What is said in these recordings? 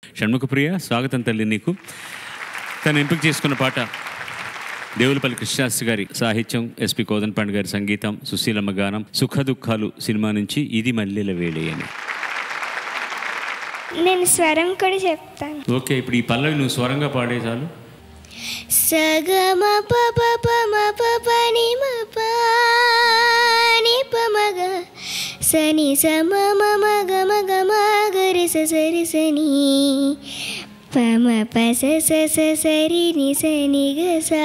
షణ్ముఖప్రియ స్వాగతం తల్లి నీకు తను ఎంపిక చేసుకున్న పాట దేవులపల్లి కృష్ణశాస్త్రి గారి సాహిత్యం ఎస్పి కోదన్పాండ్ గారి సంగీతం సుశీలమ్మ గానం సుఖ దుఃఖాలు సినిమా నుంచి ఇది మల్లెల వేళే అని నేను స్వరం కూడా చెప్తాను ఓకే ఇప్పుడు ఈ పల్లవి నువ్వు స్వరంగా పాడే చాలు సగమ పప పమ పని మ పాని పమగ సని సమ మమ గమ గమ గరి స సరి సని పమ పస స స సరి ని సని గ సా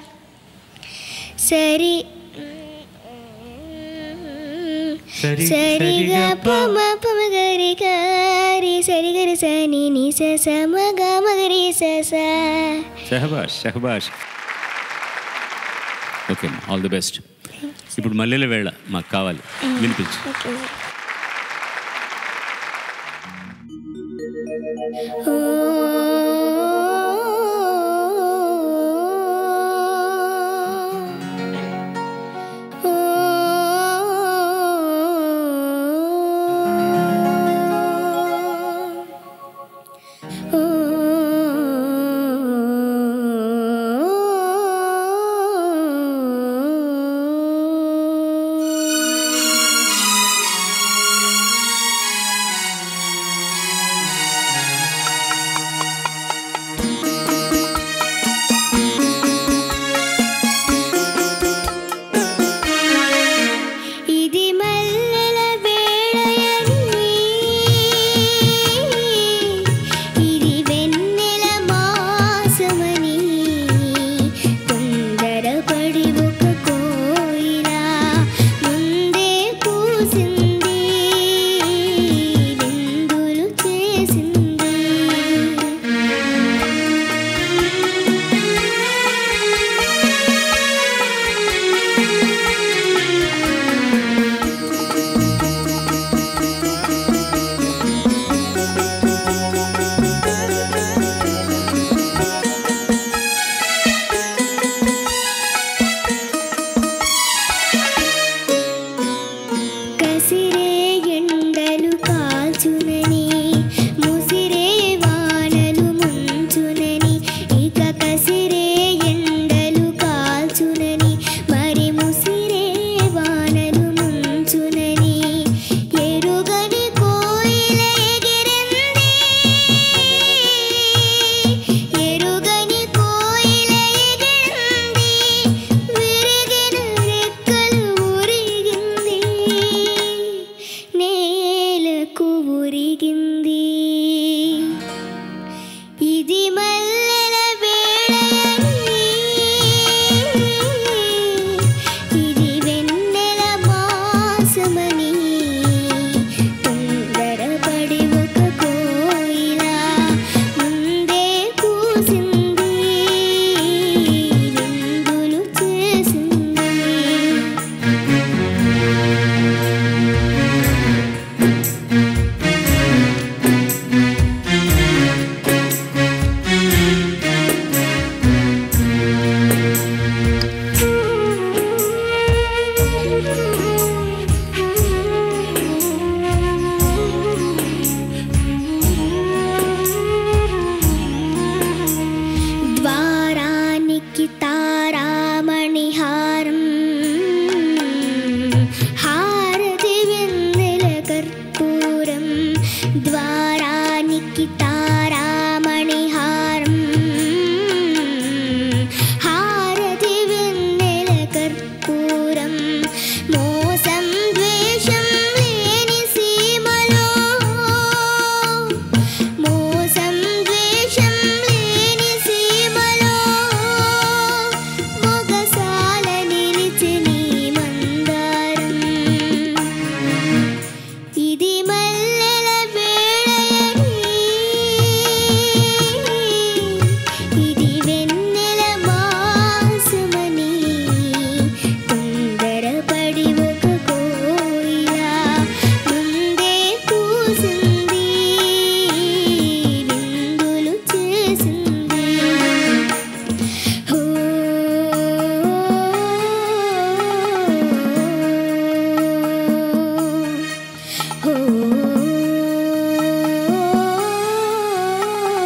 సరి సరి సరి గ పమ పమ గరి గరి సరి గరి సని ని స స మ గ మ గరి స స షహబాష్ షహబాష్ ఓకే ఆల్ ది బెస్ట్ ఇప్పుడు మల్లెల వేళ మాకు కావాలి వినిపించు ఓకే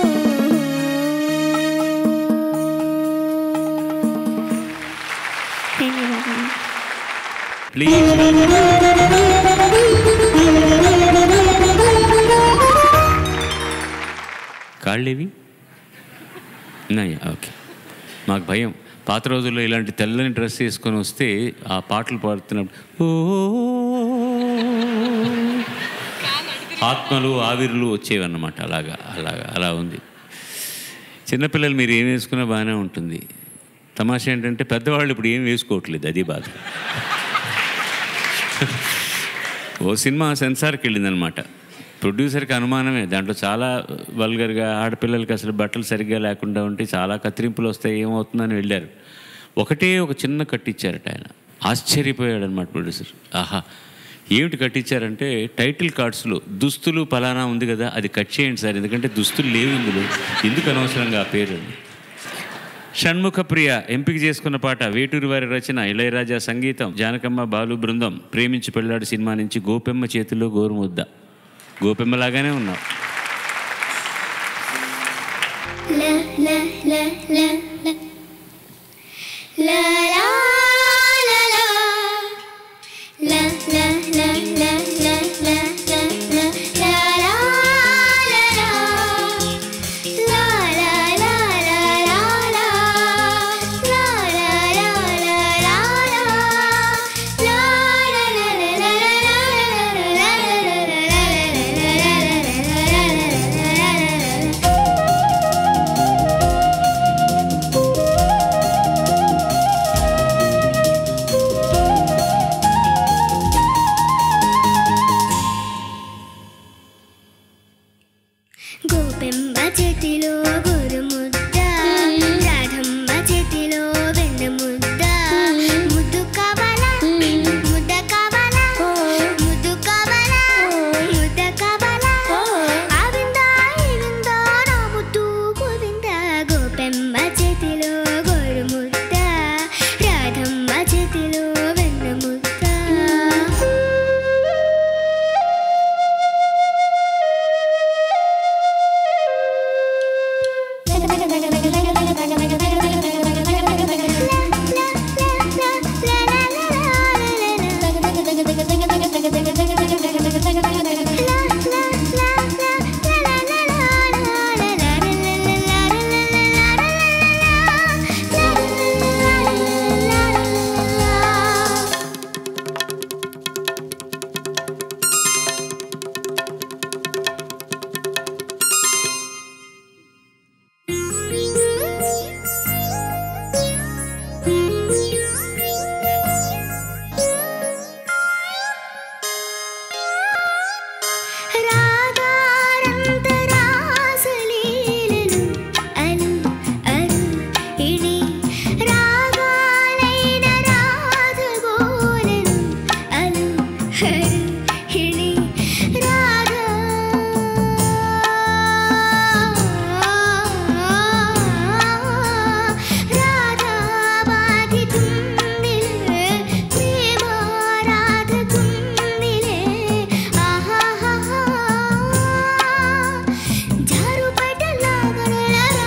ధన్యవాదాలు ప్లీజ్ కాళ్ళేవి ఉన్నాయా ఓకే మాకు భయం పాత రోజుల్లో ఇలాంటి తెల్లని డ్రెస్ వేసుకొని వస్తే ఆ పాటలు పాడుతున్నప్పుడు ఓ ఆత్మలు ఆవిర్లు వచ్చేవన్నమాట అలాగా అలాగా అలా ఉంది చిన్నపిల్లలు మీరు ఏం వేసుకున్నా బాగానే ఉంటుంది తమాషా ఏంటంటే పెద్దవాళ్ళు ఇప్పుడు ఏం వేసుకోవట్లేదు అది బాధ ఓ సినిమా సెన్సార్కి వెళ్ళిందనమాట ప్రొడ్యూసర్కి అనుమానమే దాంట్లో చాలా వల్గర్గా ఆడపిల్లలకి అసలు బట్టలు సరిగ్గా లేకుండా ఉంటే చాలా కత్తిరింపులు వస్తాయి ఏమవుతుందని వెళ్ళారు ఒకటే ఒక చిన్న కట్టించారట ఆయన ఆశ్చర్యపోయాడు అనమాట ప్రొడ్యూసర్ ఆహా ఏమిటి కట్టించారంటే టైటిల్ కార్డ్స్లో దుస్తులు పలానా ఉంది కదా అది కట్ చేయండి సార్ ఎందుకంటే దుస్తులు లేవు ఇందులో ఎందుకు అనవసరంగా ఆ పేరు అని షణ్ముఖ ప్రియ ఎంపిక చేసుకున్న పాట వేటూరి వారి రచన ఇళయరాజా సంగీతం జానకమ్మ బాలు బృందం ప్రేమించి పెళ్ళాడు సినిమా నుంచి గోపెమ్మ చేతిలో గోరుముద్ద గోపెమ్మ లాగానే ఉన్నావు La la la la la La la la la La la la la la la la la La la la la La la la la la la La la la la la la La la la la la la గోపెమ్మ చేతిలో గోరు ముద్ద రాధమ్మ చేతిలో వెన్న ముద్ద ముద్దు కావాలా ముద్ద కావాలా ముద్దు కావాలా ముద్ద కావాలా ఆ విందా ఈ విందా నా ముద్దు గోవింద గోపెమ్మ చేతిలో గోరు ముద్ద రాధమ్మ చేతిలో వెన్న ముద్ద రాగారంతరాసలీలలు అలు అరు ఇణి రాగాలైన రాజగోలలు అలు హరు ఇణి రాగా రాధా బాధితుందిలే ప్రేమ రాధకుందిలే ఆహాహా జారుబట లాగడలరా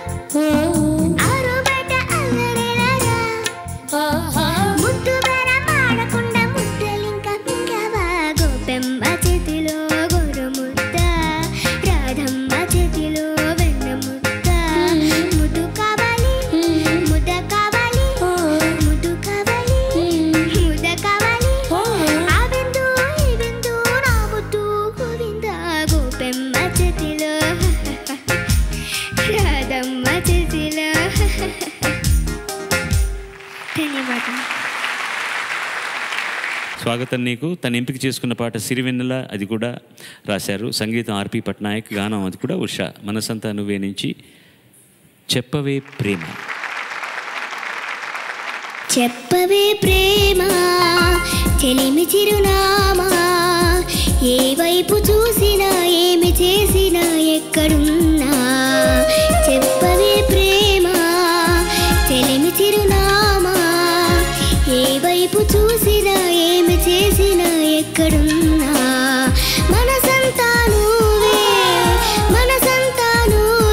ఆరుబట అల్లరెలరా ముద్దు బెర మాడకుండా ముద్దలింక మింగవా గోపెమ్మ చేతిలో గోరు ముద్ద రాధమ్మ చేతిలో వెన్న ముద్ద ముద్దు కావాలి ముద్ద కావాలి ముద్దు కావాలి ముద్ద కావాలి ఆ విందు ఈ విందు నా ముద్దు గోవింద గోపెమ్మ చేతిలో రాధమ్మ చేతిలో ధన్యవాదాలు స్వాగతం నీకు తను ఎంపిక చేసుకున్న పాట సిరివెన్నెల అది కూడా రాశారు సంగీతం ఆర్పి పట్నాయక్ గానం అది కూడా ఉష మనసంతా నువ్వే నుంచి చెప్పవే ప్రేమ చెప్పవే ప్రేమ చెలిమి చిరునామా ఏ వైపు చూసినా ఏమి చేసినా ఎక్కడున్నా చెప్పవే ప్రేమ చెలిమి చిరునామా ఏ వైపు చూసినా ఏమి చేసినా ఎక్కడున్నా మనసంతా నువ్వే మనసంతా నువ్వే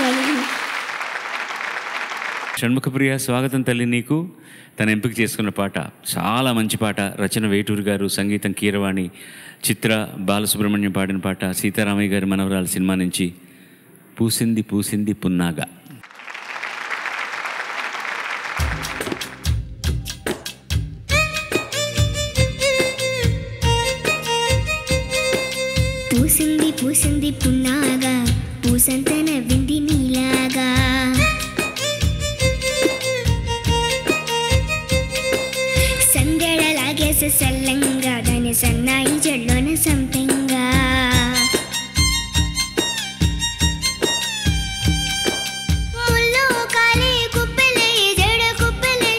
ధన్యవాదాలు షణ్ముఖప్రియ స్వాగతం తల్లి నీకు తన ఎంపిక చేసుకున్న పాట చాలా మంచి పాట రచన వేటూరు గారు సంగీతం కీరవాణి చిత్ర బాలసుబ్రహ్మణ్యం పాడిన పాట సీతారామయ్య గారి మనవరాల సినిమా నుంచి పూసింది పూసింది పున్నాగా పూసింది పూసింది పున్నాగా పూసంత నవ్వింది నీలాగా సందడలాగేస సల్లంగా దాని సన్నాయి జడ్లోన సంపెంగా ముల్లో కాలే కుప్పెలే జడ కుప్పెలే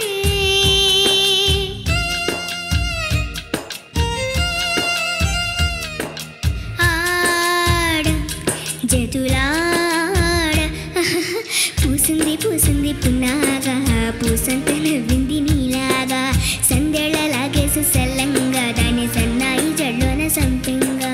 ఆడ జతులాడ పూసింది పూసింది పున్నాగా పూసంత నవ్వింది నీలాగా సందెళ్ళలాగేసి సల్లంగా దాని సన్నాయి జడ్లోన సంపెంగా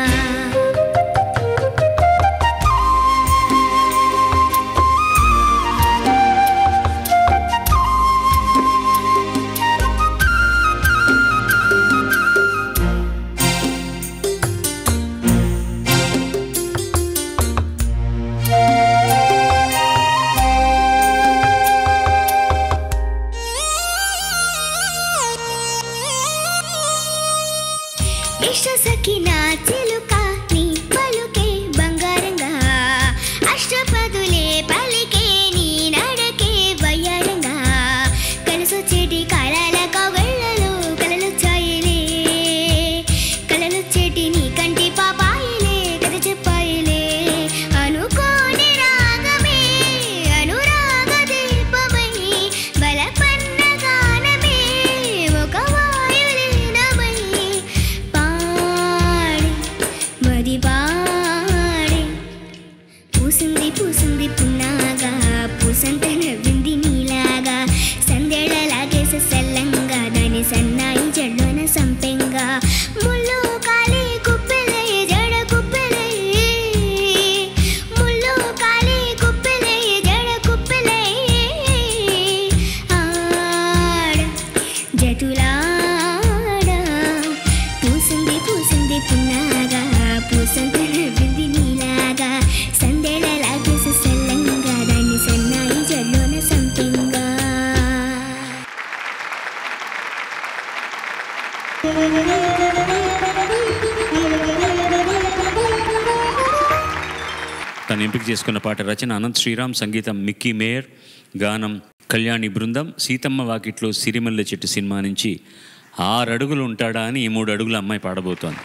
ఇష్ట సఖినా చిలుక నీ పలుకే బంగారంగా అష్టపదులే పలికే నీ నడకే వయ్యారంగా కలిసొచ్చేటి కాలాల కవళ్ళలో కలలు చాయలే కలలు చెటి నీ కంటి పాపాయిలే కథ చెప్పాయిలే అనుకోని రాగమే అనురాగ దీపమై బలపన్న గానమే ఒక వాయులీనమై పాడి మది పాడి పూసింది పూసింది పున్నాగా పూసంత నవ్వింది నీలాగా సందెళ్ళలాగేస సల్లంగా దాని సన్నాయి జడ్లోన సంపెంగా ముళ్ళు కాలి కుప్పెలే జడ కుప్పెలే ముళ్ళు కాలి కుప్పెలే జడ కుప్పెలే ఆడ జతులాడ పూసింది పూసింది పున్నాగా పూసంత నవ్వింది నీలాగా సందేళలాగేసి సల్లంగా దాన్ని సన్నాయి జల్లోన సంపింగా తను ఎంపిక చేసుకున్న పాట రచన అనంత్ శ్రీరామ్ సంగీతం మిక్కీ మేయర్ గానం కళ్యాణి బృందం సీతమ్మ వాకిట్లో సిరిమల్లె చెట్టు సినిమా నుంచి ఆరు అడుగులు ఉంటాడా అని ఈ మూడు అడుగుల అమ్మాయి పాడబోతోంది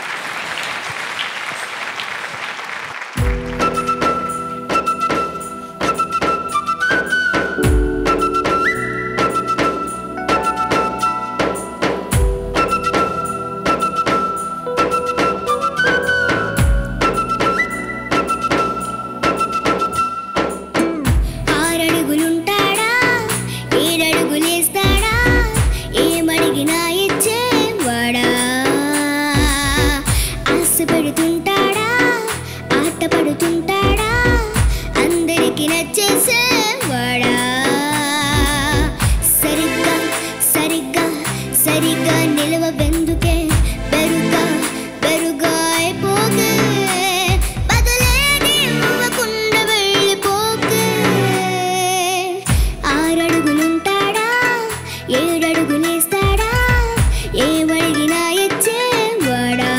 ఆరడుగులుంటాడా ఏడడుగులేస్తాడా ఏమడిగినా ఇచ్చేవాడా ఆశ పెడుతుంటాడా ఆట పడుతుంటాడా అందరికి నచ్చేసేవాడా సరిగ్గా సరిగ్గా సరిగ్గా నిలవబెందుకే బెరుగ్గా బెరుగ్గా అయిపోకే బదులేది ఇవ్వకుండా వెళ్ళిపోకే ఆరడుగులుంటాడా ఏడడుగులేస్తాడా ఏమడిగినా ఇచ్చేవాడా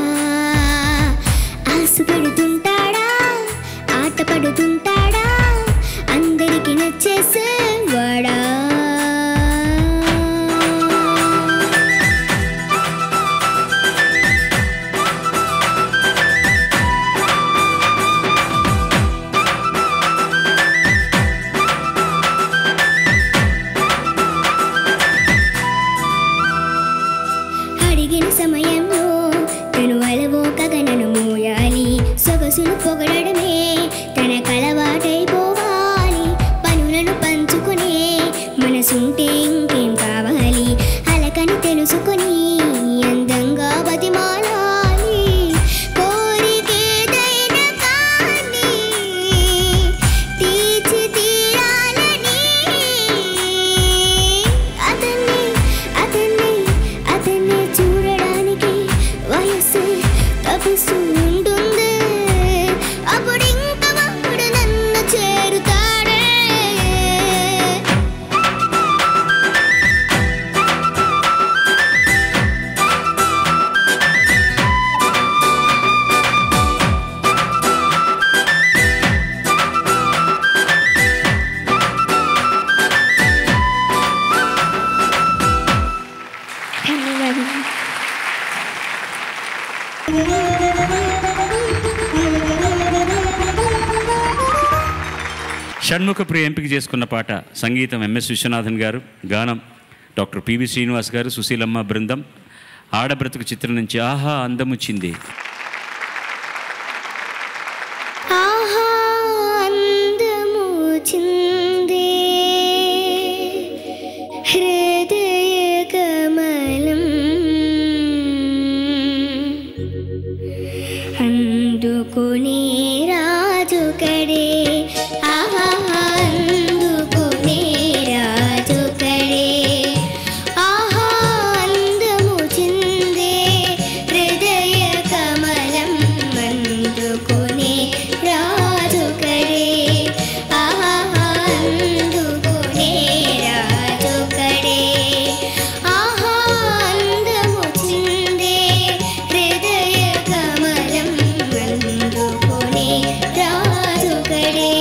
ఆశ పెడుతుంటాడా ఆట పడుతుంటాడా అందరికి నచ్చేసేవాడా అడిగిన సమయంలో తను అలవోకగా నన్ను మోయాలి సొగసును పొగడమే తన కలవాటైపోవాలి పనులను పంచుకునే మన షణ్ముఖ ప్రియ ఎంపిక చేసుకున్న పాట సంగీతం ఎంఎస్ విశ్వనాథన్ గారు గానం డాక్టర్ పివి శ్రీనివాస్ గారు సుశీలమ్మ బృందం ఆడబ్రతుకు చిత్రం నుంచి ఆహా అందముచ్చింది ఆహా అందము చిందే హృదయ కమలం అందుకునే రాజు కడే ఆహా అందుకునే రాజు కడే ఆహా అందము చిందే హృదయ కమలం అందుకునే రాజు కడే ఆహా అందుకునే రాజు కడే ఆహా అందము చిందే హృదయ కమలం అందుకునే రాజు కడే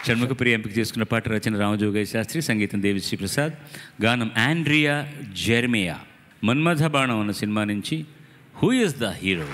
షణ్ముఖ ప్రియ ఎంపిక చేసుకున్న పాట రచన రామజోగయ్య శాస్త్రి సంగీతం దేవిశ్రీ ప్రసాద్ గానం ఆండ్రియా జెర్మియా మన్మథ బాణం అన్న సినిమా నుంచి who is the hero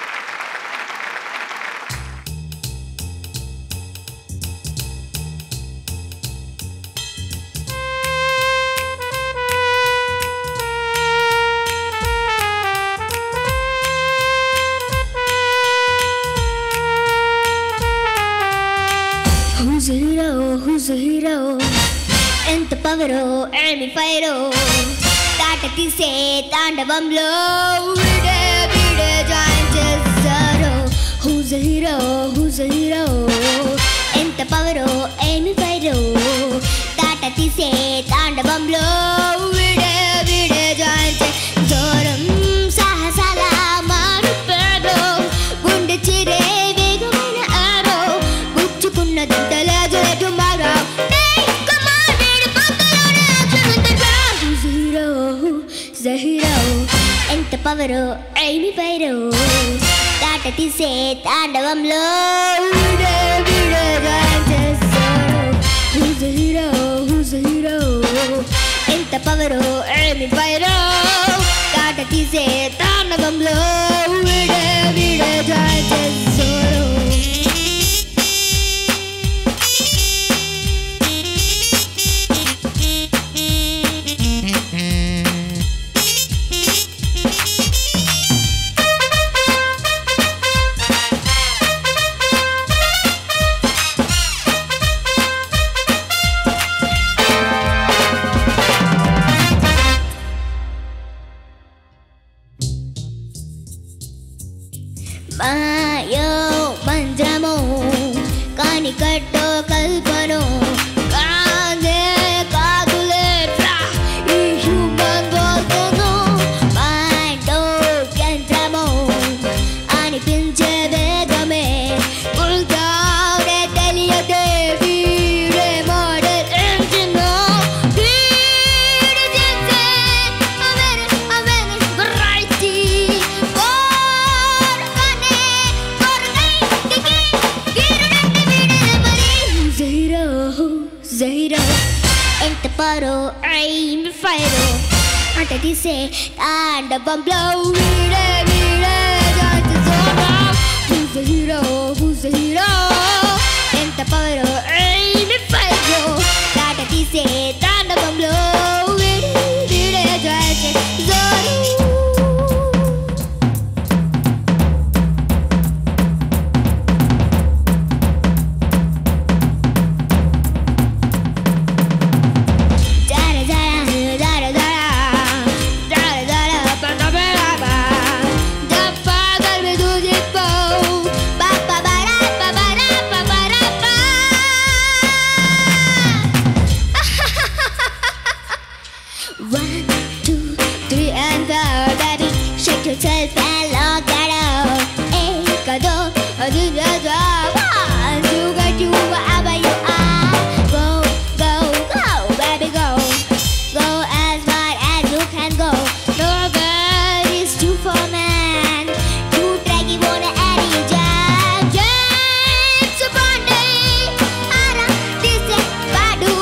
Who's a hero? Who's a hero? ఎంత పవరో ఏమి ఫైరో తాట తీసే తాండవంలో విడే విడే జాయిన్ చేశారో హూజ్ హీరో హూజ్ హీరో ఎంత పవరో ఏమి ఫైరో తాట తీసే తాండవంలో విడే విడే జాయిన్ చే జోరం సాహసాల మారుపేదో గుండె చిరే వేగమైన ఆరో గుచ్చుకున్నదంత లేదు టుమారో జహీరో ఎంత పవరో ఏమి పైరో తాట తీసే తాండవంలో విడే విడే గాయం చేస్తారో హూజ్ హీరో హూజ్ హీరో ఎంత పవరో ఏమి పైరో తాట తీసే తాండవంలో విడే విడే గాయం చేస్తారో మాయో మంత్రమో కాని కట్టో కల్పనో కాదే కాదులే ట్రా ఈ హ్యూమన్ గోల్తను మైండో యంత్రమో అనిపించే వేగమే ఉల్టాడే తెలియదే వీరే మోడల్ ఇంజినో వీడు చేసే అవెన్ అవెన్ వెరైటీ కోరకనే కోరకైటికి గిరుడంటి వీడే మరి జైరో జైరో ఎంత పారో ఐమ్ ఫైరో అంట తీసే తాండవంలో వీడే వీడే జాతి జోరా హూజ్ హీరో హూజ్ హీరో ఎంత పవరో ఐమ్ ఫైరో తాట తీసే తాండవంలో వీడే వీడే జాతి జోరా Dara dara dara dara dara dara ba ba ba ba ba da pa da me do di po ba ba ba ra ba ba ra ba ba ra ba One, two, three and four, baby Shake yourself and look it out एक दो तीन चार one two get you wherever you are Go, go, go, baby go Go as far as you can go No girl is too for man You drag it on the alley jam James Bonding Ara, this is Badu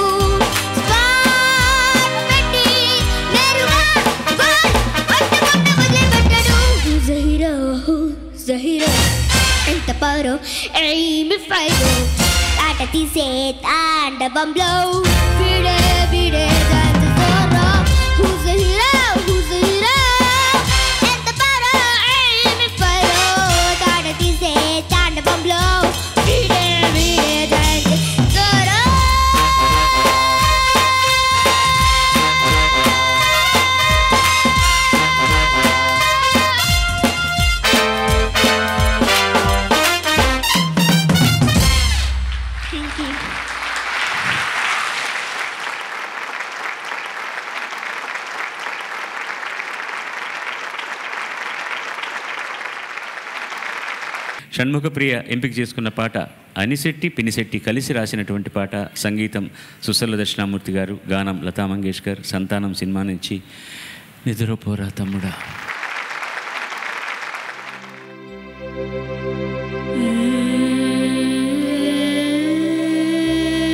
Spar, Betty Neruga, Gold What the what the వదిలిపెట్టడు Who's a hero? Who's a hero? ఎంత పవరో ఏమి ఫైరో తాట తీసే తాండవంలో విడే విడే దాంత జోరో Who's a hero? Who's a hero? ఎంత పవరో ఏమి ఫైరో తాట తీసే తాండవంలో విడే విడే దాంత జోరో Thank you. షణ్ముఖ ప్రియ ఎంపిక చేసుకున్న పాట అనిశెట్టి పినిశెట్టి కలిసి రాసినటువంటి పాట సంగీతం సుసల్ల దక్షిణామూర్తి గారు గానం లతా మంగేష్కర్ సంతానం సినిమా నుంచి నిద్రపోరా తమ్ముడా Mm-hmm.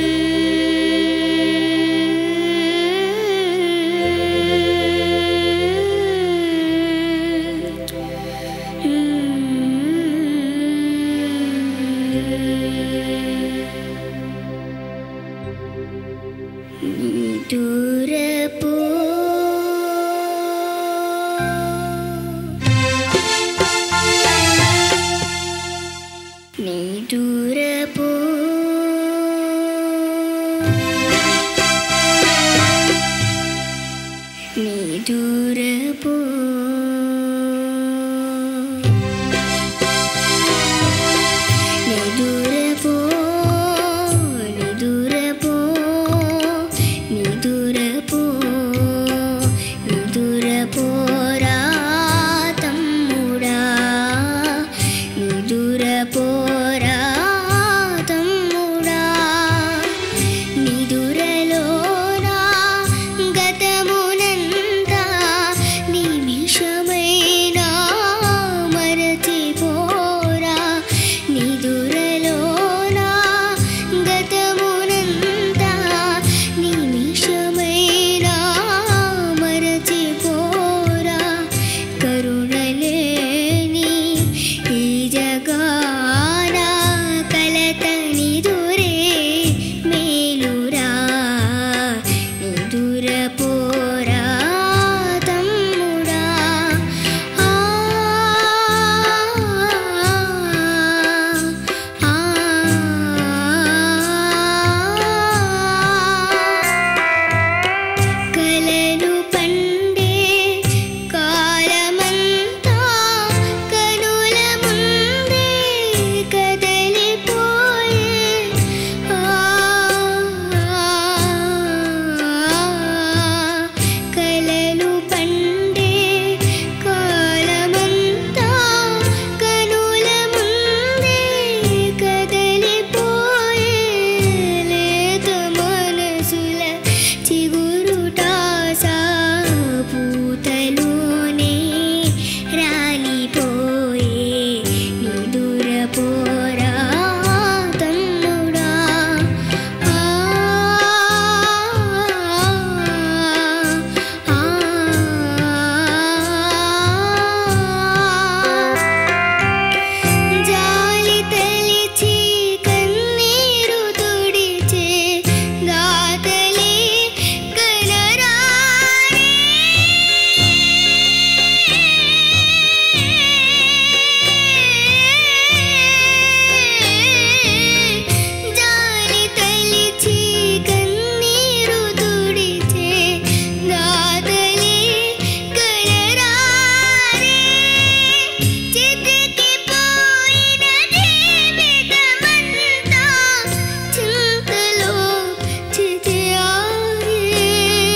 దూరపు నీ దూరపు నీ దూరపు నీ దూరపు నీ దూరపు నీ దూరపు నీ దూరపు రా తమ్ముడా నీ దూరపు రా తమ్ముడా నీ దూరలోనా గతమునంతా నిమిషమైనా మరచిపోరా నీ దూరలోనా గతమునంతా నిమిషమైనా మరచిపోరా కరుణలేని ఈ జగాన కలత నిదురే మేలురా నిదుర పోరా తమ్ముడా ఆ కలలు పండే కాలమంతా కనుల ముందే కదలిపోయే కలలు పండే కాలమంతా కనుల ముందే కదలిపోయే లేత మనసుల చిగురుటాసా పూతలోనే రాలిపోయే నిదుర పోరా తమ్ముడా ఆ జాలి తలిచి కన్నీరు తుడిచే దాతలే కనరారే జాలి తలిచి కన్నీరు తుడిచే దాతలే కనరారే చితికిపోయిన జీవితమంతా చింతలో చితియారే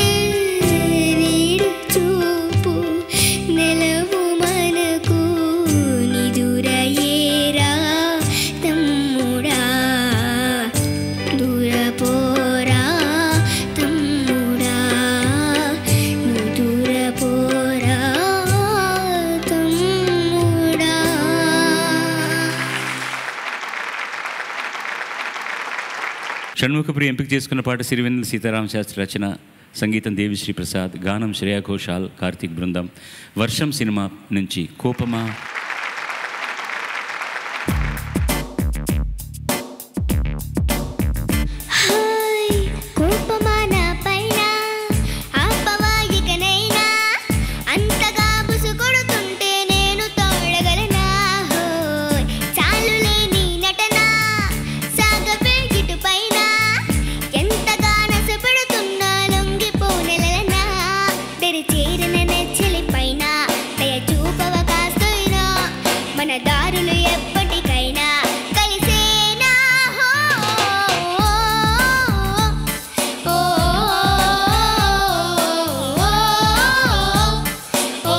నీడు చూపు నెలవు మనకు నిదురయేరా తమ్ముడా దూరపోరా తమ్ముడా నువ్వు దూరపోరా తమ్ముడా షణ్ముఖపురి ఎంపిక చేసుకున్న పాట సిరివెన్నెల సీతారామ శాస్త్రి రచన సంగీతం దేవిశ్రీ ప్రసాద్ గానం శ్రేయా ఘోషాల్ కార్తీక్ బృందం వర్షం సినిమా నుంచి కోపమా హాయ్ కోపమా నా పైన ఆపవా ఇకనైనా అంతగా బుసు కొడుతుంటే నేను తోడగలనా హోయ్ చాలులే నీ నటన సాగపే ఇటు పైన ఎంతగా నసపెడుతున్నా లొంగిపోనెలనా తెరి చేరిన నెచ్చలి పైన దయ చూపవ కాస్తైనా మన దారులు ఎప్పటికైనా కలిసేనా హో ఓ ఓ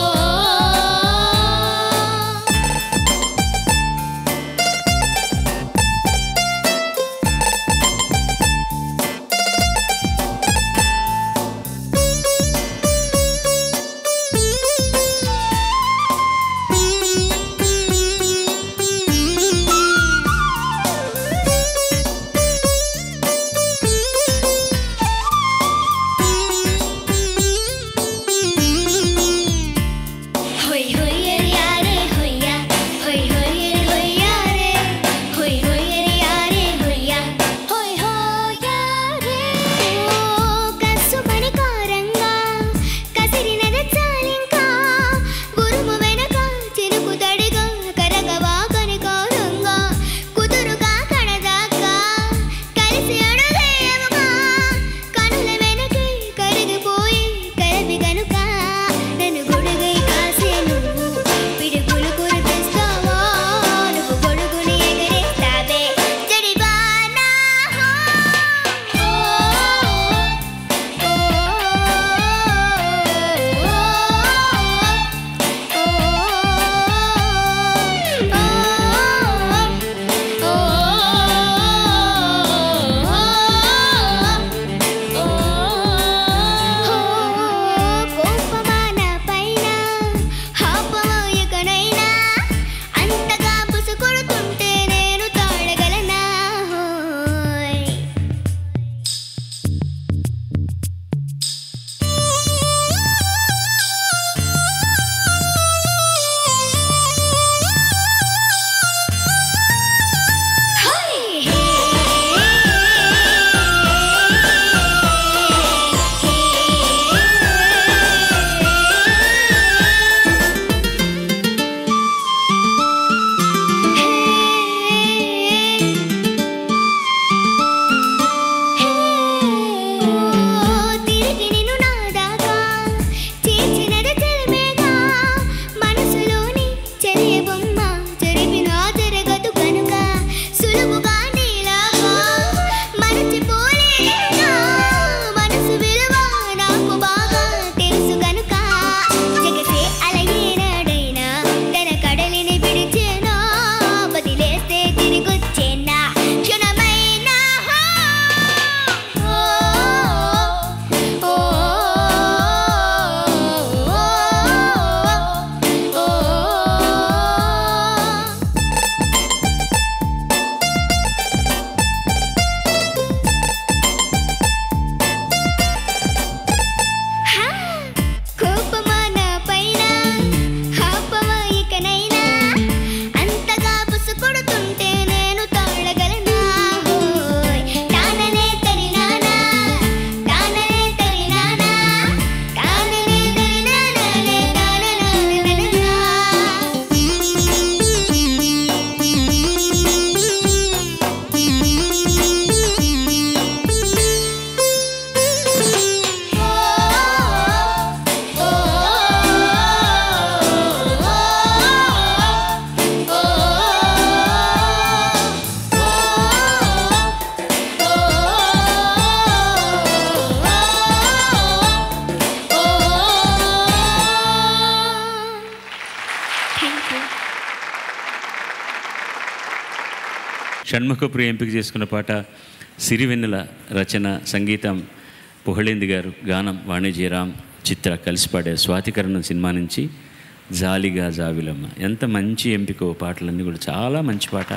షణ్ముఖప్రియ ఎంపిక చేసుకున్న పాట సిరివెన్నెల రచన సంగీతం పుహళేంది గారు గానం వాణిజ్యరామ్ చిత్ర కలిసి పాడే స్వాతికరణం సినిమా నుంచి జాలిగా జావిలమ్మ ఎంత మంచి ఎంపిక ఓ పాటలన్నీ కూడా చాలా మంచి పాట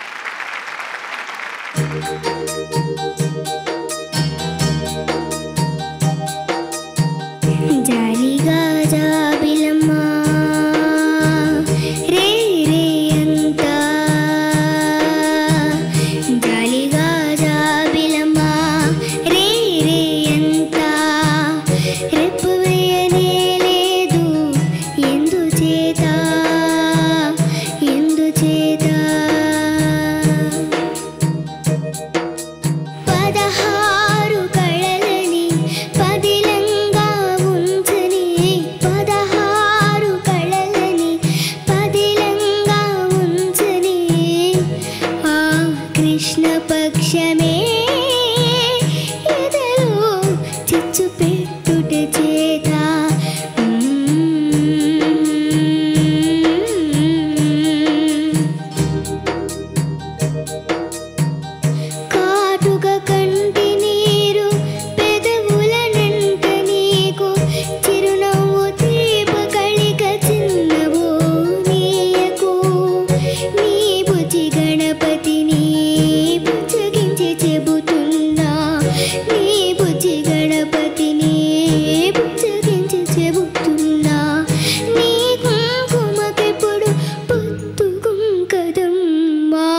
జాలిగా జాబిలమ్మా రే రే అంతా జాలిగా జాబిలమ్మా రే రే అంతా రెప్పు వేయనే లేదు ఎందుచేత ఎందుచేత పదహారు కళలని పదిలంగా ఉంచని పదహారు కళలని పదిలంగా ఉంచని ఆ కృష్ణ పక్షమే ఎదలో చిచ్చు పెట్టుట చేత కాటుక కంటి నీరు పెదవుల నింట నీకు చిరునవ్వు తీప కళిక చిన్నవు నీయకు నీ బుజ్జి గణపతిని బుజ్జగించి చెబుతున్నా నీ బుజ్జి గణపతిని బుజ్జగించి చెబుతున్నా నీ కుంకుమకెప్పుడు పొత్తుకుం కదమ్మా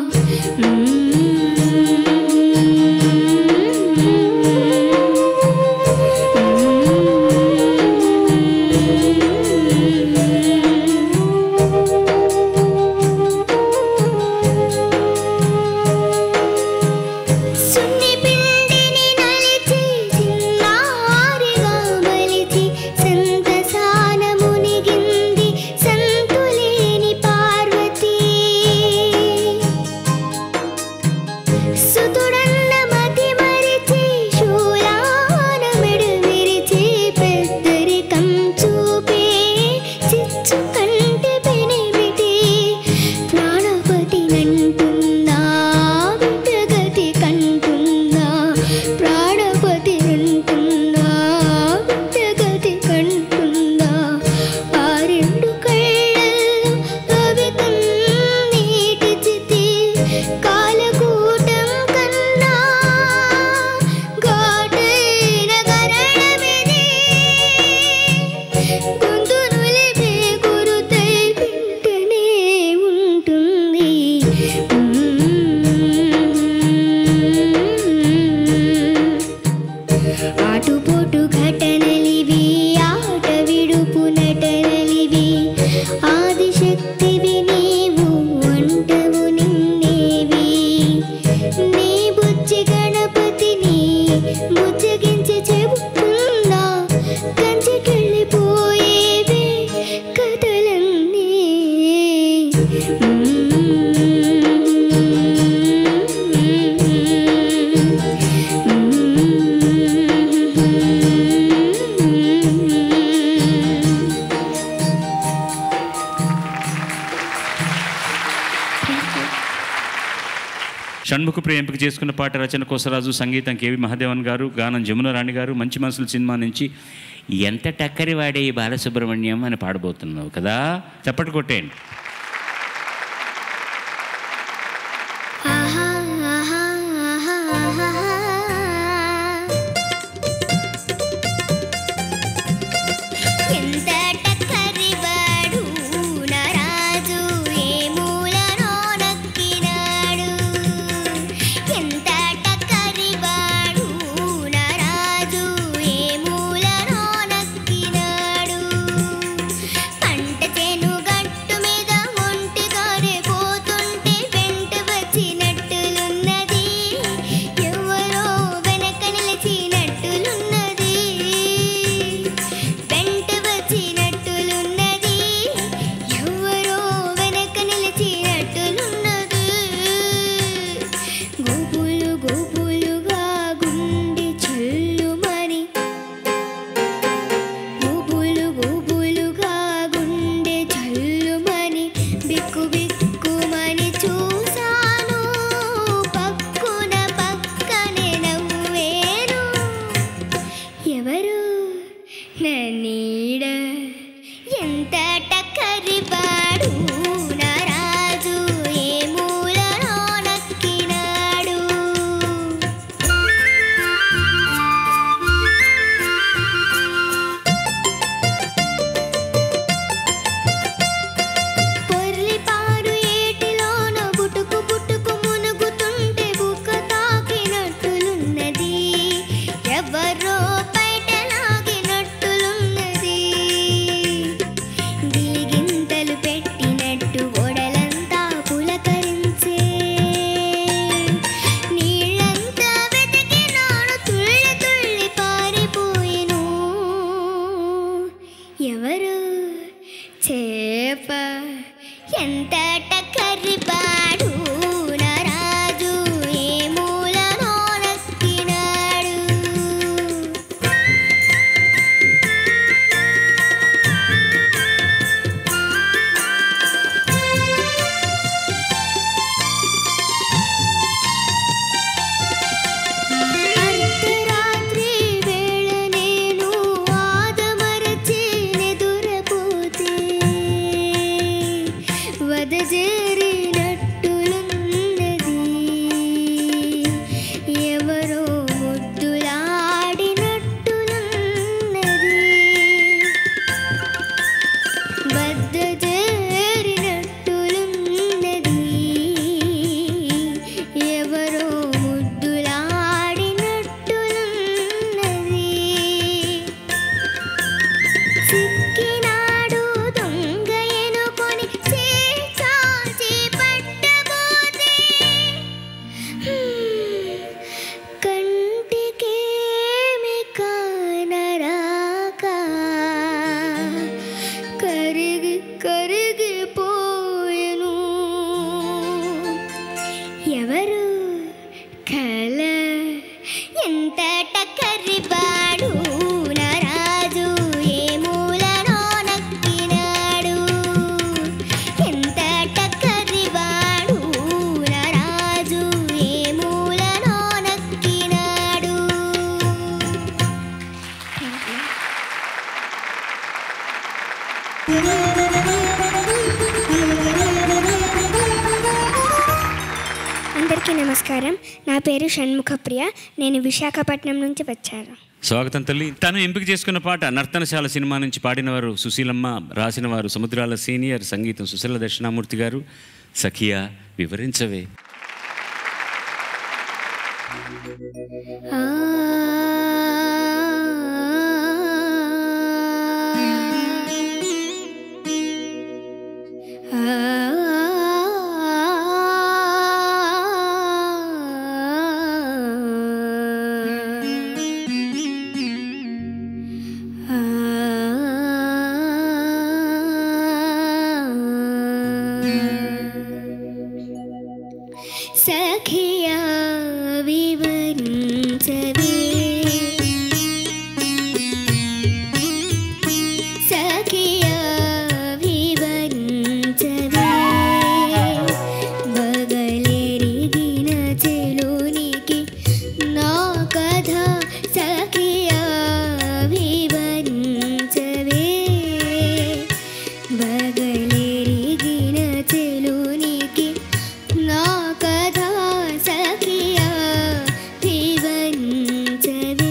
సున్ని పిండిని నలిచి చిన్నారిగా మలిచి సంతసాన మునిగింది సంతులేని పార్వతీ సుతుడన్న మతి మరిచి శూలాన మెడు విరిచి పెద్దరికం చూపే చిచ్చు కంటి పెనిమిటి ప్రాణపతి నంటున్నా విటగతి కంటున్నా ప్రాణపతి నంటున్నా విటగతి కంటున్నా ఆ రెండు కళ్ళల్లో అవి కన్నీటి చితి కాలకూటం కన్నా ఘాటైన కరణమిది గొంతు నులిపే గురుతై వింటనే ఉంటుంది ఆటుపోటు ఘటనలివి ఆట విడుపు నటనలివి ఆదిశక్తివి నీవు అంటవు నిన్నేవి నీ బుజ్జి గణపతిని బుజ్జగించి చెబుతున్నా కంచికెళ్ళిపోయేవే కథలన్నీ షణ్ముఖప్రియ ఎంపిక చేసుకున్న పాట రచన కోసరాజు సంగీతం కేవి మహాదేవన్ గారు గానం జమున రాణి గారు మంచి మనసులు సినిమా నుంచి ఎంత టక్కరి వాడే ఈ బాలసుబ్రహ్మణ్యం అని పాడబోతున్నావు కదా చప్పటి కొట్టేయండి ఆహా ఆహా ఆహా ఆహా ఎంత టక్కరివాడు నరాజు ఏ మూలనో నక్కినాడు ఎంత టక్కరివాడు నరాజు ఏ మూలనో నక్కినాడు పంట చేను గట్టు మీద అందరికీ నమస్కారం నా పేరు షణ్ముఖప్రియ నేను విశాఖపట్నం నుంచి వచ్చాను స్వాగతం తల్లి తను ఎంపిక చేసుకున్న పాట నర్తనశాల సినిమా నుంచి పాడినవారు సుశీలమ్మ రాసిన వారు సముద్రాల సీనియర్ సంగీతం సుశీల దక్షిణామూర్తి గారు సఖియా వివరించవే ఆ సఖియా వివరించవే సఖియా వివరించవే బగలెరిగిన చెలునికి నా కథ సఖియా వివరించవే బగలెరిగిన చెలునికి నా కథ సఖియా వివరించవే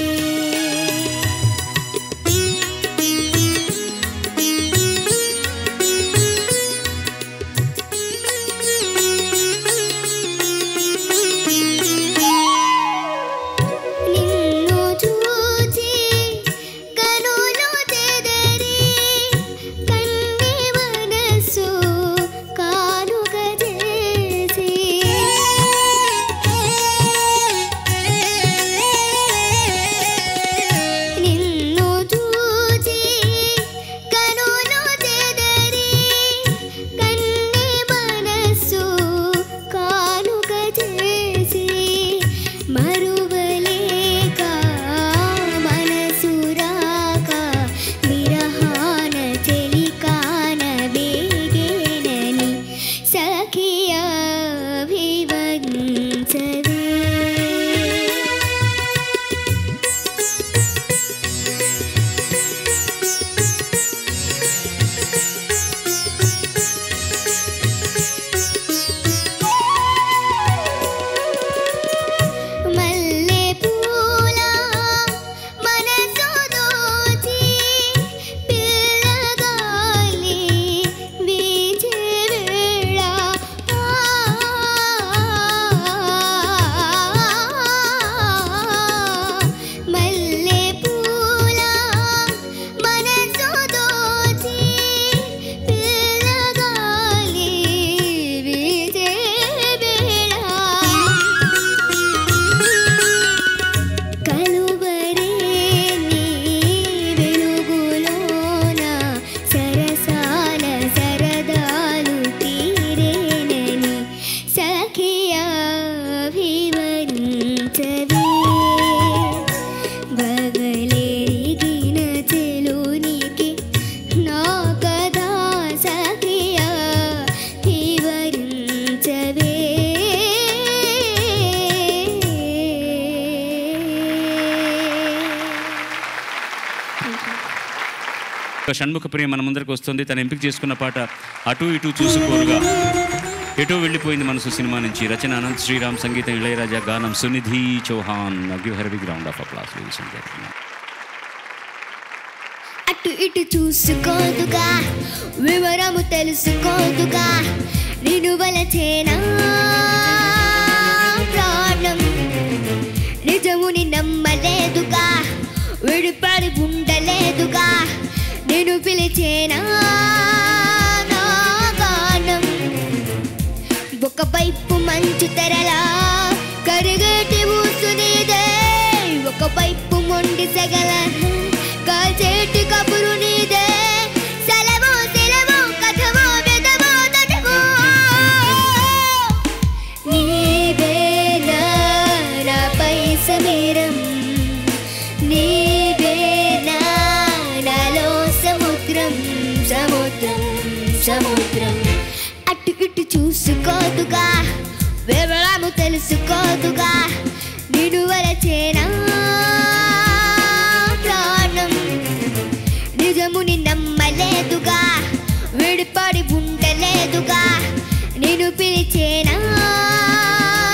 నిన్ను చూచి కనులు చెదరి కన్ని మనసు కానుక చేసి నిన్ను చూచి కనులు చెదరి కన్ని మనసు కానుక చేసి మరువలేక మనసు రాక విరహాన చెలికాన వేగేనని సఖియా వివంచవే మల్లె పూల మనసు దోచి పిల్లగాలి వీచే వేళ మల్లె పూల మనసు దోచి పిల్లగాలి వీచే వేళ కలువరేని వెలుగులోన సరసాల సరదాలు తీరేనని సఖియా వివరించవే బగలెరిగిన చెలునికి నా కథ సఖియా వివరించవే ఒక షణ్ముఖ ప్రియ మన ముందరికి వస్తుంది తను ఎంపిక చేసుకున్న పాట అటు ఇటు చూసుకోరుగా ఎటో వెళ్ళిపోయింది మనసు సినిమా నుంచి రచన అనంత్ శ్రీరామ్ సంగీతం ఇళయరాజా గానం Sunidhi Chauhan give her big round of applause అటు ఇటు చూసుకోదుగా వివరము తెలుసుకోదుగా నిలువల చేనా ప్రాణం నిజముని నమ్మలేదుగా విడిపడి ఉండలేదుగా నేను పిలిచేనా నా గానం ఒకవైపు మంచు తెరలా కరిగేటి ఊసునిదే ఒకవైపు మొండి సెగల కాల్చేటి కబురు నీదే సెలవు సెలవు కథవో వెదవో తటవో నీవేనా నాపై సమీరం నీవేనా నాలో సముద్రం సముద్రం సముద్రం అటు ఇటు చూసుకోదుగా వివరము తెలుసుకోదుగా నిడువల చేనా ప్రాణం నిజముని నమ్మలేదుగా విడిపడి ఉండలేదుగా నేను పిలిచేనా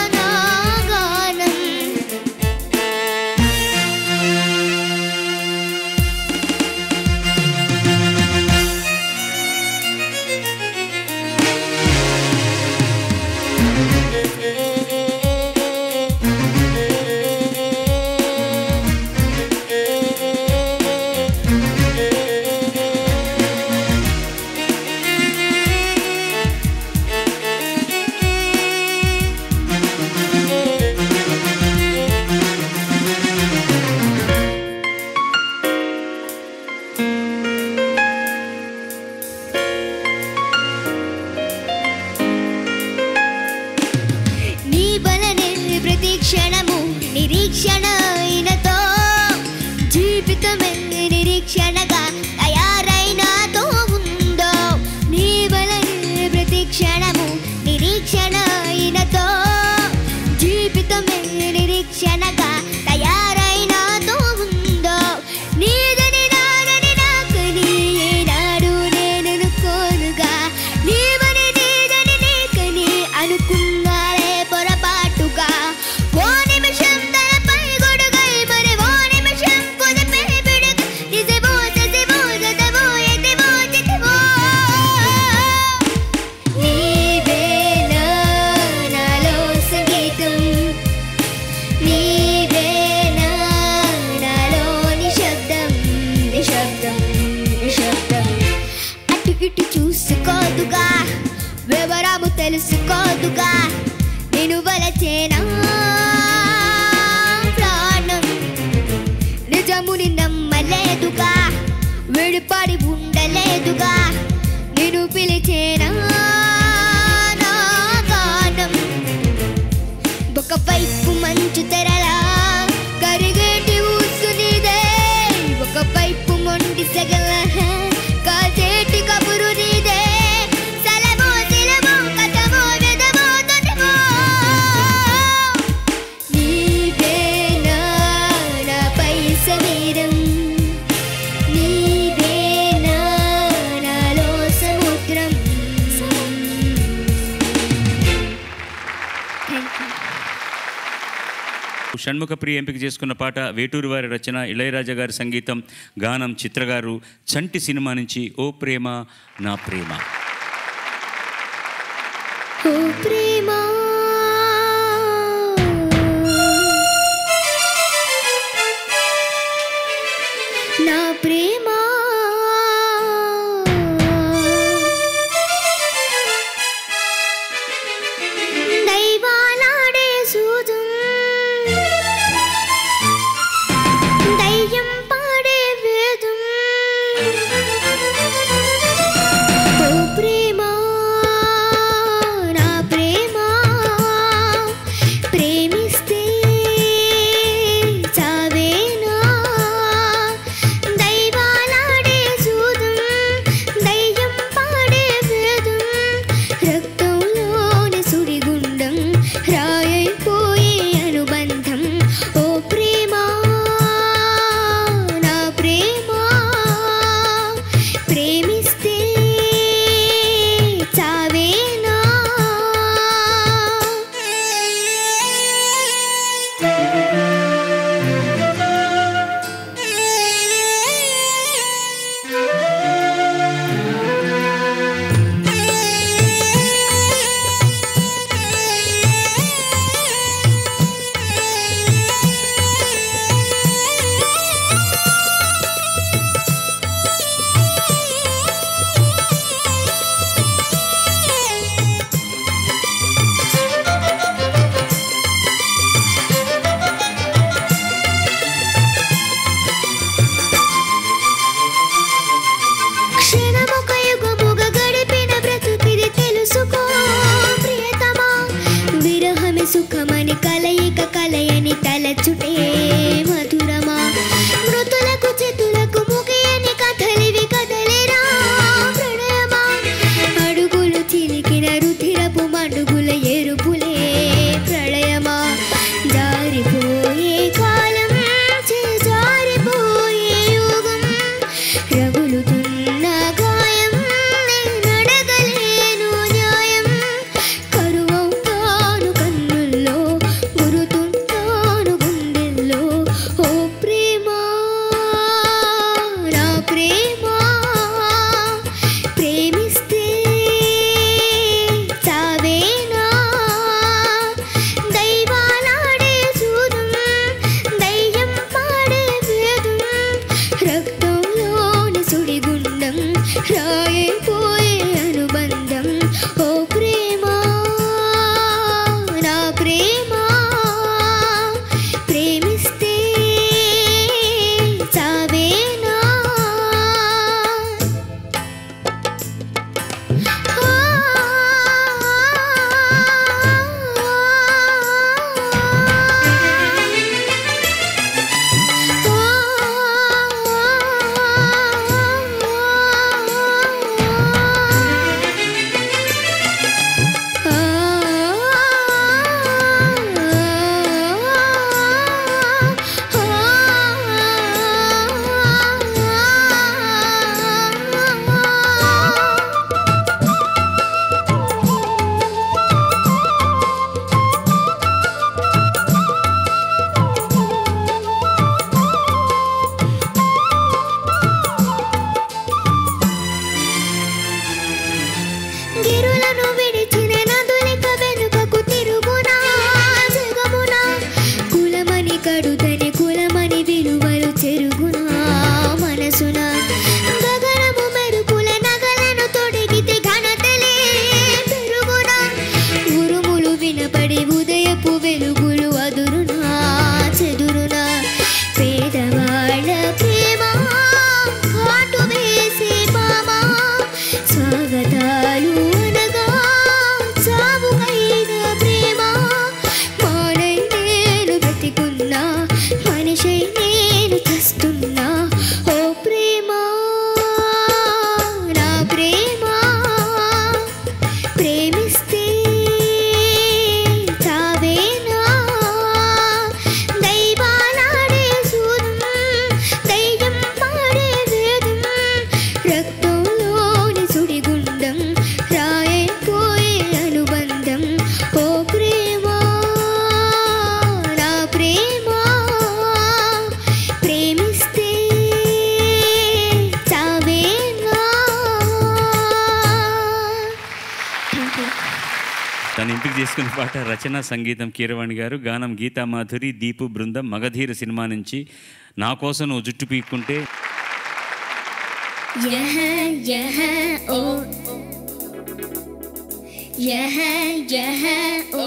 తెలుసుకోదుగా నేను వలచేనా ప్రాణం నిజముని నమ్మలేదుగా విడిపడి ఉండలేదుగా నేను పిలిచేనా నా గానం ఒకవైపు మంచు తెరలా కరిగేటి ఊసునిదే ఒకవైపు మొండి సెగల కాచేటి కబురు నీదే సెలవో సిలవో కథవో వెదవో తొటవో నీవేనా నాపై సమీరం నీవేనా నాలో సముద్రం థ్యాంక్ యూ షణ్ముఖ ప్రియ ఎంపిక చేసుకున్న పాట వేటూరు వారి రచన ఇళయరాజా గారి సంగీతం గానం చిత్రగారు చంటి సినిమా నుంచి ఓ ప్రేమ నా ప్రేమ ఓ ప్రేమ నా ప్రేమ దైవాలాడే సూదం దయ్యం పాడే వేదం ఓ ప్రేమ నా ప్రేమ తను ఎంపిక చేసుకున్న పాట రచన సంగీతం కీరవాణి గారు గానం గీతా మాధురి దీపు బృందం మగధీర సినిమా నుంచి నా కోసం నువ్వు జుట్టు పీక్కుంటే यहाँ यहाँ ओ यहाँ यहाँ ओ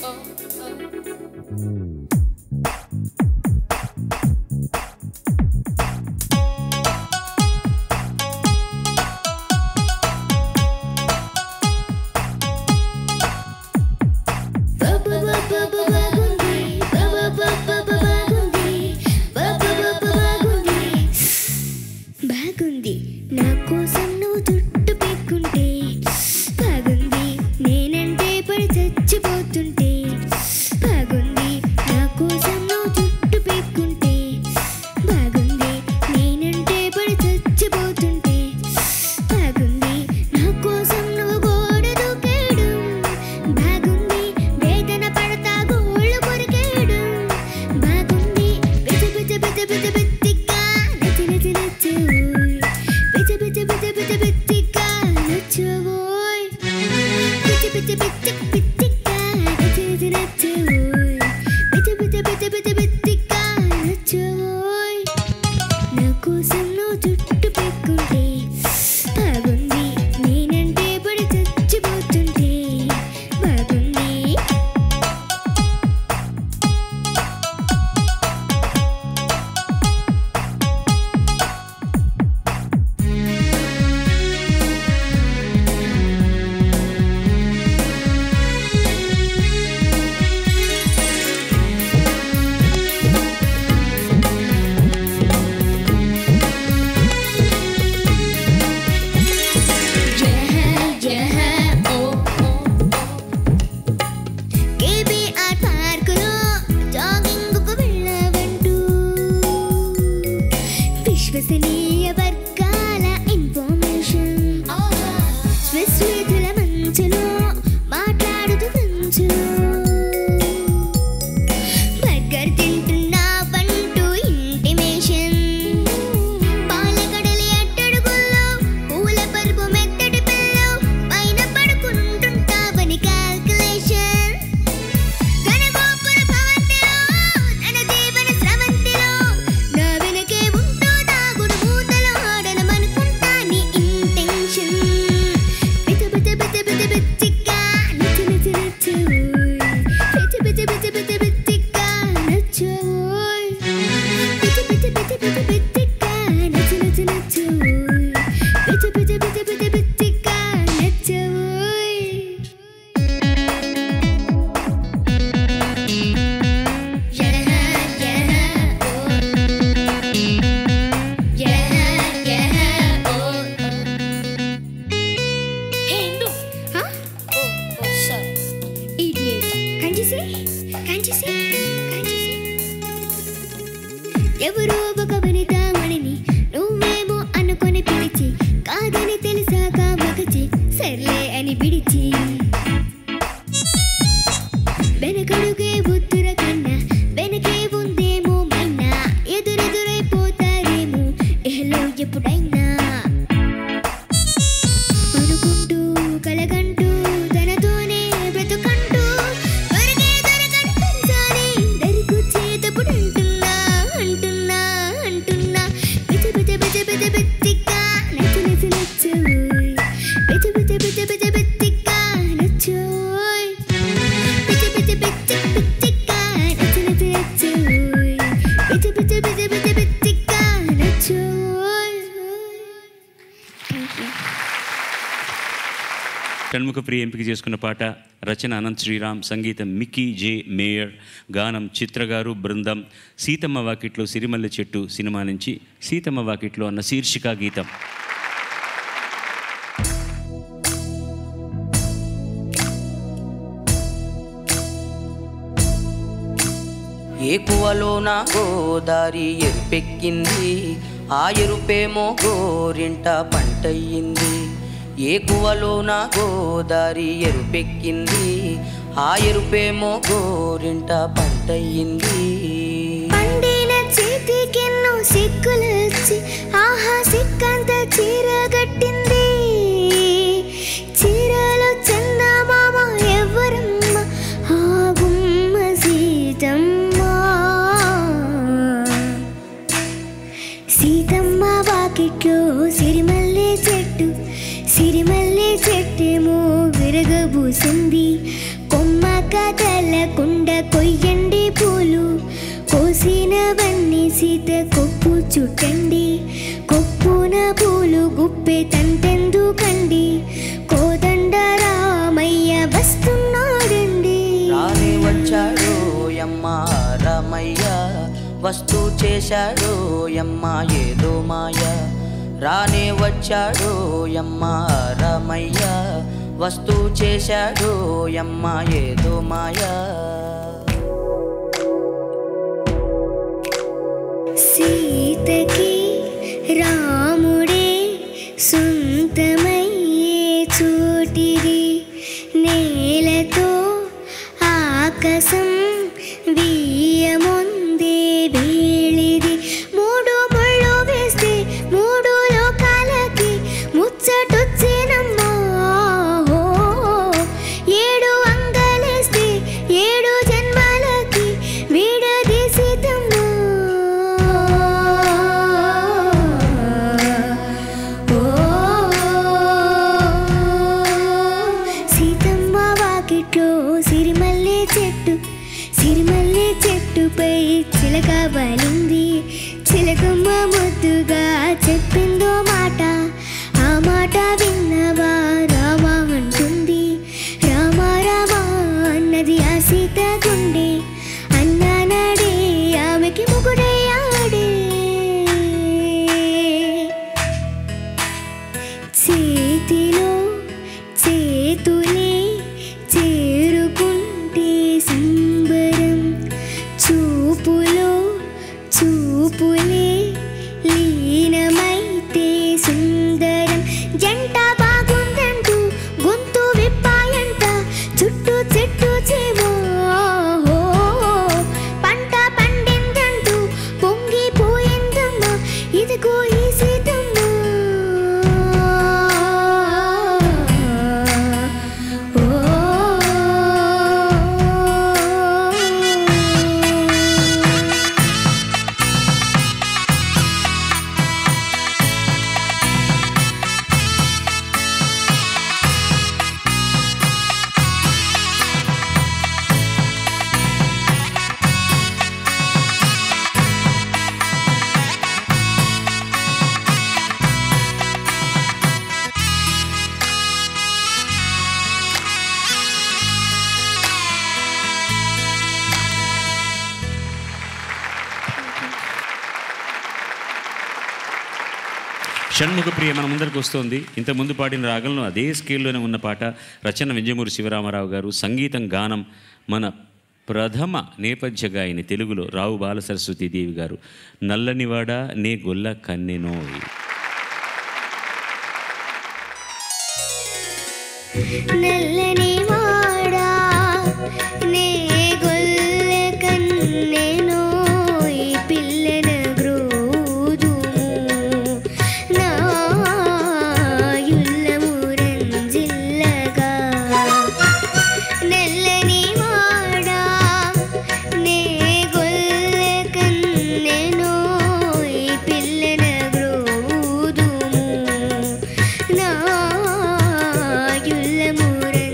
బాగుంది నా కోసం నువ్వు జుట్టు పెక్కుంటే బాగుంది నేనంటే పడి చచ్చిపోతుంటే బాగుంది నా కోసం నువ్వు జుట్టు పెక్కుంటే బాగుంది నేనంటే పడి చచ్చిపోతుంటే బాగుంది నా కోసం నువ్వు గోడ దూకేయడం బాగుంది వేదన పడతా గోళ్ళు కొరికేయడం బాగుంది బిజ బిజ బిజ బిజ బిజ్జిగా నచ్చి నచ్చి నచ్చోయ్ బిజ బిజ బిజ బిజ బిజ్జిగా నచ్చోయ్ బిజ బిజ బిజ బిజ్జిగా నచ్చి నచ్చి నచ్చోయ్ బిజ బిజ బిజ బిజ బిజ్జిగా నచ్చోయ్ నా కోసం నువ్వు జుట్టు పెక్కుంటే బాగుంది నేనంటే పడి చచ్చిపోతుంటే బాగుంది కేబీఆర్ పార్కులో జాగింగ్కు వెళ్ళవంటూ విశ్వసనీయ వర్గాల ఇన్ఫర్మేషన్ స్విస్ వీధుల మంచులో మాట్లాడుతూ మంచులో బర్గర్ తింటున్నావంటూ ఇంటిమేషన్ పాలకడలి అట్టడుగుల్లో పూల పరుపు మెత్తటి పిల్లో పైన పడుకుంటుంటావని క్యాల్కులేషన్ ఘనగోపుర భవంతిలో తన జీవన స్రవంతిలో నా వెనకే ఉంటూ దాగుడు మూతలు ఆడనమనుకుంటా నీ ఇంటెన్షన్ బిజ బిజ బిజ బిజ బిజ్జిగా నచ్చు నచ్చు నచ్చు బిజ బిజ బిజ బిజ బిజ్జిగా నచ్చు బిజ బిజ బిజ బిజ బిజ్జిగా నచ్చు నచ్చు నచ్చు బిజ బిజ బిజ బిజ బిజ్జిగా నచ్చు ఎవరో ఒక వనితామణిని నువ్వేమో అనుకొని పిలిచి కాదని తెలిసాక మగచి సర్లే అని పిడిచి వెనకడుగే ఉత్తర కన్నా వెనకే ఉందేమో మైనా ఎదురెదురైపోతారేమో ఎహలో ఎప్పుడైనా అనుకుంటూ కలగంటూ తనతోనే బ్రతుకంటూ దొరికే దొరకని కంచాలి దరికొచ్చేటప్పుడు అంటున్నా అంటున్నా అంటున్నా బిజ బిజ బిజ బిజ బిజ్జిగా నచ్చు నచ్చు నచ్చోయ్ బిజ బిజ బిజ బిజ బిజ్జిగా నచ్చోయ్ బిజ బిజ బిజ బిజ్జిగా నచ్చు నచ్చు నచ్చోయ్ బిజ బిజ బిజ బిజ బిజ్జిగా నచ్చోయ్ షణ్ముఖ ప్రియ ఎంపిక చేసుకున్న పాట రచన అనంత్ శ్రీరామ్ సంగీతం మిక్కీ జే మేయర్ గానం చిత్ర గారు బృందం సీతమ్మ వాకిట్లో సిరిమల్లె చెట్టు సినిమా నుంచి సీతమ్మ వాకిట్లో అన్న శీర్షిక గీతం ఏకువలోన గోదారి ఎరుపెక్కింది ఆ ఎరుపేమో గోరింట పంటయ్యింది ఏకువలోన గోదారి ఎరుపెక్కింది ఆ ఎరుపేమో గోరింట పంటయ్యింది పండిన చేతికెన్నో సిక్కులొచ్చి ఆహా సిక్కంత చీర కట్టింది చీరలో చందమామ ఎవరు పూసింది కొమ్మ కదలకుండా కొయ్యండి పూలు కోసినవన్నీ సీత కొప్పు చుట్టండి కొప్పున పూలు గుప్పే తంతెందుకండి కోదండ రామయ్య వస్తున్నాడండి రాని వచ్చాడు యమ్మ రమయ్య వస్తూ చేశాడు యమ్మ ఏదో మాయ రానే వచ్చాడు యమ్మ రమయ్య వస్తూ చేశాడు యమ్మ ఏదో మాయా సీతకి రాముడే సొంతమయ్యే చోటిది నేలతో ఆకాశం వీయముందే వేళిది మూడు ముళ్ళు వేస్తే మూడు లోకాలకి ముచ్చటొచ్చేనమ్మా ఓ, ఏడు అంగలేస్తే ఏడు జన్మాలకి విడదీసితమ్మా ఓ, సీతమ్మ వాకిట్లో సిరిమల్లె చెట్టు సిరిమల్లె చెట్టుపై చిలక బలింది చిలకమ్మ ముద్దుగా చెప్పిందో మాట ఆ మాట విన్నవా రామా అంటుంది రామ రామ అన్నది ఆ సీత గుండె అన్నానాడే ఆమెకి ముగుడయ్యాడే చేతిలో చేతులే చేరుకుంటే సంబరం చూపులో చూపులే లీనమైతే సుందరం జంట బాగుందంటూ గొంతు విప్పాయంట చుట్టూ చెట్టు చేవో పంట పండిందంటూ పొంగిపోయిందమ్మా ఇదిగో ఈ సీతమ్మ ఓ షణ్ముఖ ప్రియ మన ముందరికి వస్తోంది ఇంత ముందు పాడిన రాగంలో అదే స్కేల్లోనే ఉన్న పాట రచన వింజమూరి శివరామారావు గారు సంగీతం గానం మన ప్రథమ నేపథ్య గాయని తెలుగులో రావు బాల సరస్వతి దేవి గారు నల్లనివాడ నే గొల్ల కన్నెనోయ్ నల్లని వాడా నే గొల్ల కన్నెనో ఈ పిల్లన గ్రోదుము నా యుల్లము రంజిల్లగా నల్లని వాడా నే గొల్ల కన్నెనో ఈ పిల్లన గ్రోదుము నా యుల్లము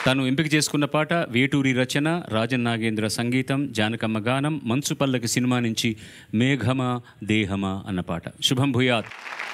తను ఎంపిక చేసుకున్న పాట వేటూరి రచన రాజన్ నాగేంద్ర సంగీతం జానకమ్మ గానం మంచు పల్లకి సినిమా నుంచి మేఘమా దేహమా అన్న పాట శుభం భూయాత్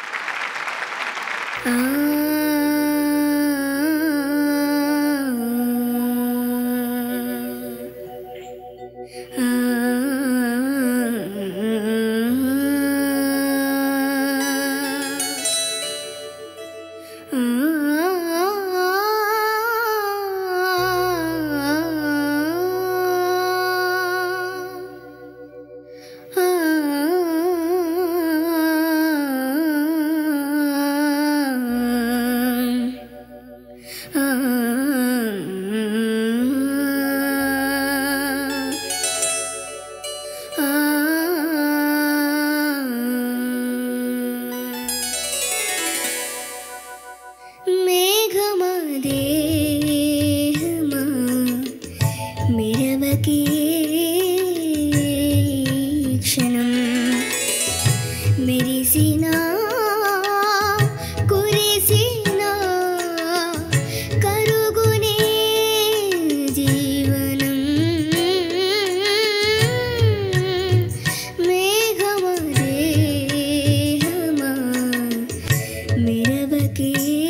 మేఘమదేహమా మిరవకే క్షణం మెరిసిన కురిసిన కరుగునే జీవనం మేఘమదేహమా మిరవకే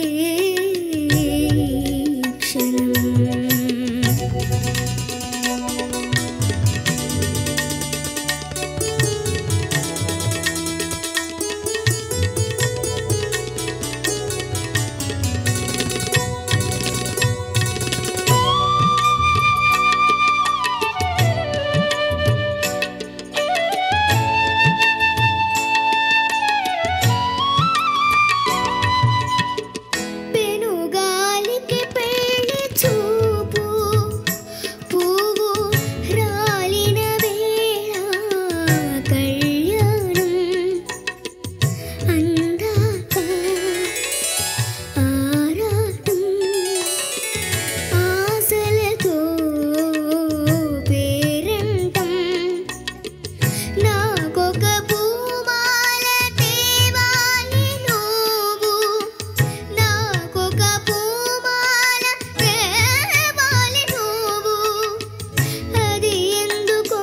క్షణం పెనుగాలికి పెళ్లి చూపు పువ్వు రాలిన వేళ కళ్యాణం అందాక ఆరాటం ఆశలతో పేరంటం నాకొక పూమాల తేవాలి నువ్వు నాకొక పూమాల తేవాలి నువ్వు అది ఎందుకో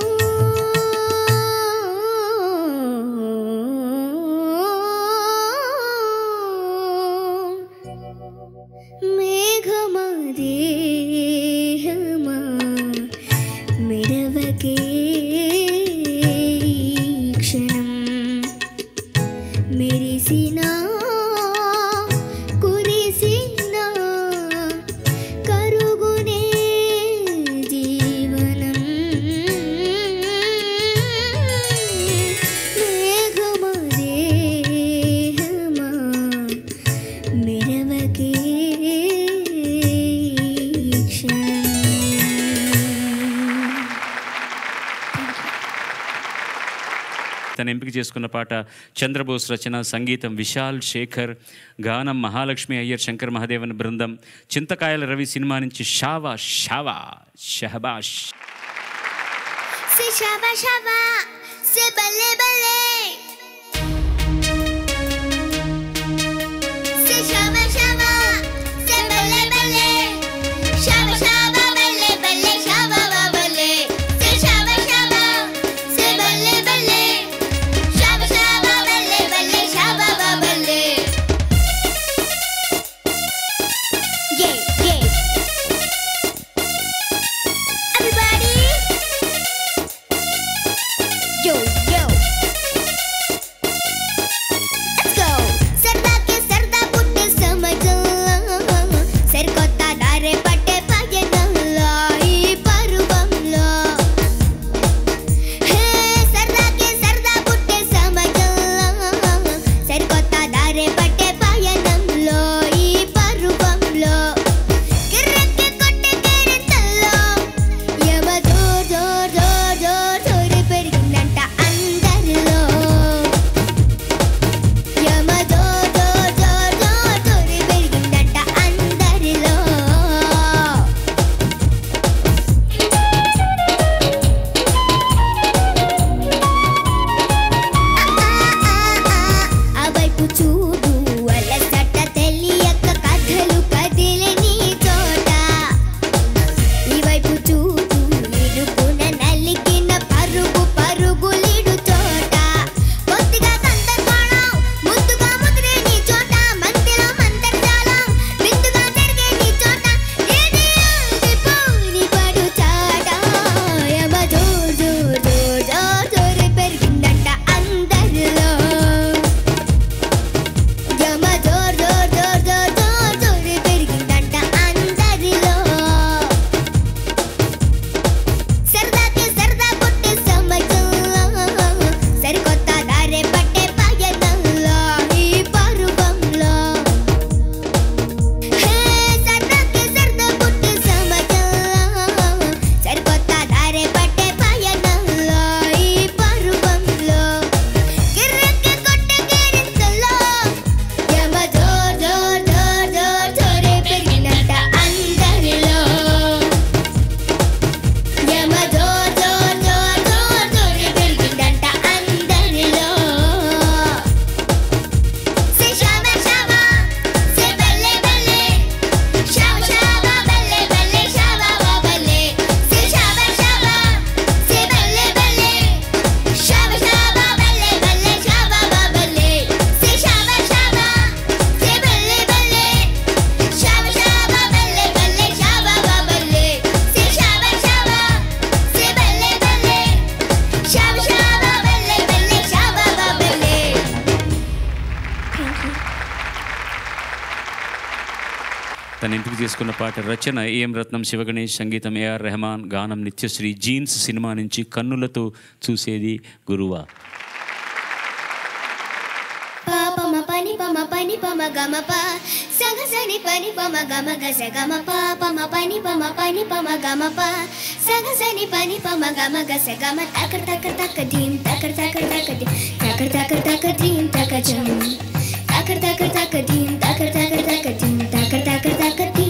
మేఘమదేహమా మిరవకే క్షణం మెరిసిన కురిసిన కరుగునే జీవనం మేఘమదేహమా మిరవకే క్షణం తను ఎంపిక చేసుకున్న పాట చంద్రబోస్ రచన సంగీతం విశాల్ శేఖర్ గానం మహాలక్ష్మి అయ్యర్ శంకర్ మహాదేవన్ బృందం చింతకాయల రవి సినిమా నుంచి షావా షావా షహబాష్ Se shaba shaba, se bale bale. Se shaba shaba, se bale bale. Shaba shaba bale bale, shaba ba bale. Se shaba shaba, se bale bale. Shaba shaba bale bale, shaba ba bale. Yeah, yeah. Everybody. Yo, yo. తను ఎంపిక చేసుకున్న పాట రచన AM రత్నం శివగణేష్ సంగీతం AR Rahman గానం Nithyasree jeans cinema నుంచి కన్నులతో చూసేది గురువా పాపమ పని పమ పని పమ గమ ప సగ సని పని పమ గమ గస గమ పాపమ పని పమ పని పమ గమ ప సగ సని పని పమ గమ గస గమ తకర్ తకర్ తక ధీం తకర్ తకర్ తక ధీం తకర్ తకర్ తక ధీం తక జం తకర్ తకర్ తక ధీం తకర్ తకర్ తక ధీం తకర్ తకర్ తక ధీం